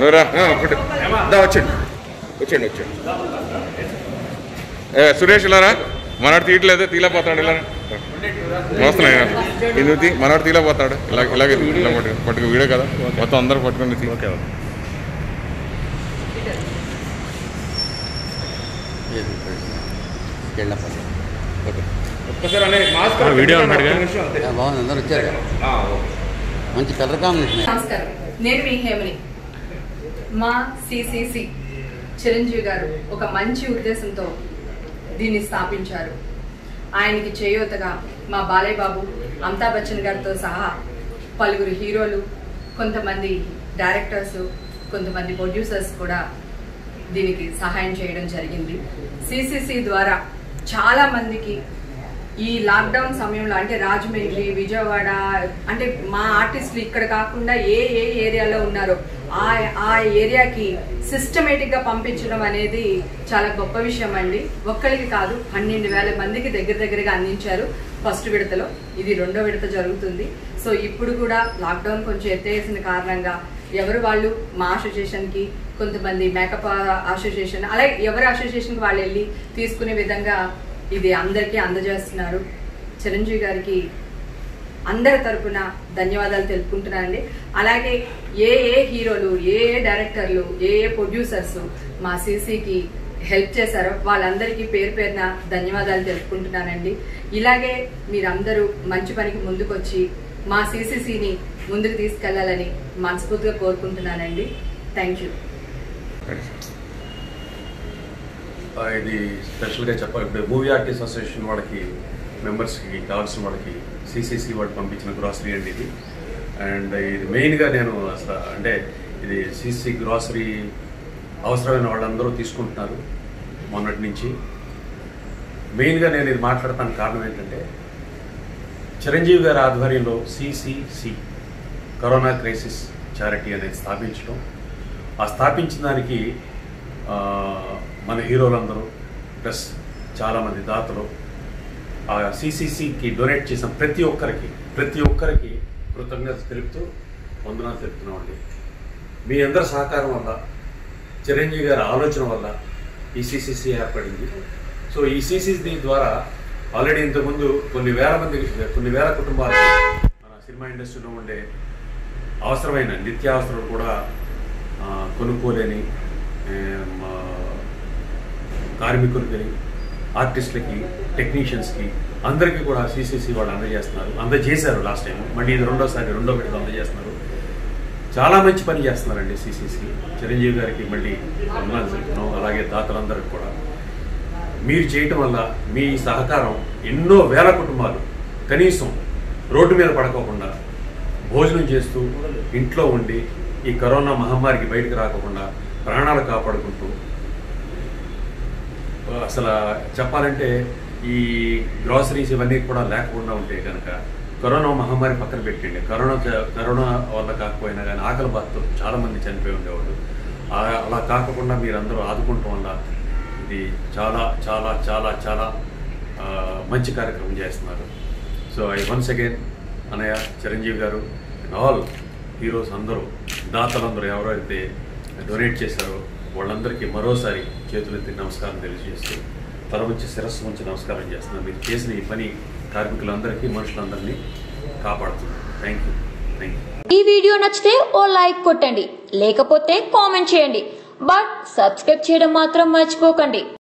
ఎవరా ఆ, ఒకటి దా వచ్చండి వచ్చండి వచ్చండి ఏ సురేష్ ఇలారా మనవాడు తీయట్లేదు తీలేకపోతాడు ఇలా వస్తున్నాయి ఎందుకు తీ మనవాడు తీలేకపోతాడు ఇలా ఇలాగే ఇలా పట్టుకు పట్టుకు వీడియో కదా మొత్తం అందరూ పట్టుకుని తీ ఓకే ఓకే వెళ్ళపల్లి ఒక్కసారి అనే మాస్క్ ఆ, వీడియో అన్నాడుగా? ఒక్క నిమిషం అంతే. బాగుంది అందరూ వచ్చారు కదా ఆ, ఓకే. మంచి కలర్ కాంబినేషన్ నమస్కారం నేను మీ హేమని మా సిసిసి చిరంజీవి గారు ఒక మంచి ఉద్దేశంతో దీన్ని స్థాపించారు ఆయనకి చేయూతగా మా బాలయ్య బాబు అమితాబ్ బచ్చన్ గారితో సహా పలువురు హీరోలు కొంతమంది డైరెక్టర్స్ కొంతమంది ప్రొడ్యూసర్స్ కూడా దీనికి సహాయం చేయడం జరిగింది సిసిసి ద్వారా చాలా మందికి ఈ లాక్డౌన్ సమయంలో అంటే రాజమండ్రి విజయవాడ అంటే మా ఆర్టిస్టులు ఇక్కడ కాకుండా ఏ ఏ ఏరియాలో ఉన్నారో ఆ ఆ ఏరియాకి సిస్టమేటిక్ గా పంపించడం అనేది చాలా గొప్ప విషయం అండి ఒక్కరికి కాదు పన్నెండు వేల మందికి దగ్గర దగ్గరగా అందించారు ఫస్ట్ విడతలో ఇది రెండో విడత జరుగుతుంది సో ఇప్పుడు కూడా లాక్డౌన్ కొంచెం ఎత్తేసిన కారణంగా ఎవరు వాళ్ళు మా అసోసియేషన్ కి కొంతమంది మేకప్ అసోసియేషన్ అలాగే ఎవరి అసోసియేషన్ కి వాళ్ళు వెళ్ళి తీసుకునే విధంగా ఇది అందరికీ అందజేస్తున్నారు చిరంజీవి గారికి అందరి తరపున ధన్యవాదాలు తెలుపుకుంటున్నానండి అలాగే ఏ ఏ హీరోలు ఏ ఏ డైరెక్టర్లు ఏ ఏ ప్రొడ్యూసర్స్ మా సీసీకి హెల్ప్ చేశారో వాళ్ళందరికీ పేరు పేరున ధన్యవాదాలు తెలుపుకుంటున్నానండి ఇలాగే మీరందరూ మంచి పనికి ముందుకొచ్చి మా సీసీసీని ముందుకు తీసుకెళ్లాలని మనస్ఫూర్తిగా కోరుకుంటున్నానండి థ్యాంక్ యూ ఆ, ఇది స్పెషల్గా చెప్పాలి ఇప్పుడు మూవీ ఆర్టిస్ట్ అసోసియేషన్ వాళ్ళకి మెంబర్స్కి కావాల్సిన వాళ్ళకి సిసిసి వాళ్ళు పంపించిన గ్రాసరీ అండి ఇది అండ్ ఇది మెయిన్గా నేను అసలు అంటే ఇది సిసి గ్రాసరీ అవసరమైన వాళ్ళందరూ తీసుకుంటున్నారు మొన్నటి నుంచి మెయిన్గా నేను ఇది మాట్లాడటానికి కారణం ఏంటంటే చిరంజీవి గారి ఆధ్వర్యంలో సిసిసి కరోనా క్రైసిస్ చారిటీ అనేది స్థాపించడం ఆ స్థాపించిన దానికి ఆ, మన హీరోలందరూ ప్లస్ చాలామంది దాతలు ఆ సిసిసికి డొనేట్ చేసిన ప్రతి ఒక్కరికి ప్రతి ఒక్కరికి కృతజ్ఞత తెలుపుతూ వందనాలు తెలుపుతున్నామండి మీ అందరి సహకారం వల్ల చిరంజీవి గారి ఆలోచన వల్ల ఈ సిసిసి ఏర్పడింది సో ఈ సిసిసి ద్వారా ఆల్రెడీ ఇంతకుముందు కొన్ని వేల మంది కొన్ని వేల కుటుంబాలు మన సినిమా ఇండస్ట్రీలో ఉండే అవసరమైన నిత్యావసరాలు కూడా ఆ, కొనుక్కోలేని ఏం, ఆ, కార్మికులకి ఆర్టిస్టులకి టెక్నీషియన్స్కి అందరికీ కూడా సిసిసి వాళ్ళు అందజేస్తున్నారు అందజేశారు లాస్ట్ టైం మళ్ళీ ఇది రెండోసారి రెండో విడత అందజేస్తున్నారు చాలా మంచి పని చేస్తున్నారండి సిసిసి చిరంజీవి గారికి మళ్ళీ వందనాలు తెలుపుతున్నాం అలాగే దాతలందరికీ కూడా మీరు చేయటం వల్ల మీ సహకారం ఎన్నో వేల కుటుంబాలు కనీసం రోడ్డు మీద పడుకోకుండా భోజనం చేస్తూ ఇంట్లో ఉండి ఈ కరోనా మహమ్మారికి బయటకు రాకుండా ప్రాణాలు కాపాడుకుంటూ అసలు చెప్పాలంటే ఈ గ్రాసరీస్ ఇవన్నీ కూడా లేకుండా ఉంటే కనుక కరోనా మహమ్మారి పక్కన పెట్టండి కరోనా కరోనా వల్ల కాకపోయినా కానీ ఆకలి బాధతో చాలా మంది చనిపోయి ఉండేవాళ్ళు ఆ- అలా కాకుండా మీరందరూ ఆదుకుంటాం వల్ల ఇది చాలా చాలా చాలా చాలా ఆ, మంచి కార్యక్రమం చేస్తున్నారు సో ఐ వన్స్ అగైన్ అన్నయ్య చిరంజీవి గారు అండ్ ఆల్ హీరోస్ అందరూ దాతలందరూ ఎవరైతే డొనేట్ చేశారో వాళ్ళందరికీ మరోసారి చేతులెత్తి నమస్కారం తెలియజేస్తూ తల నుంచి శిరస్సు నుంచి నమస్కారం చేస్తున్నాను మీరు చేసిన ఈ పని కార్మికులందరికీ మనుషులందరినీ కాపాడుతున్నారు థ్యాంక్ యూ థ్యాంక్ యూ ఈ వీడియో నచ్చితే ఓ లైక్ కొట్టండి లేకపోతే కామెంట్ చేయండి బట్ సబ్స్క్రైబ్ చేయడం మాత్రం మర్చిపోకండి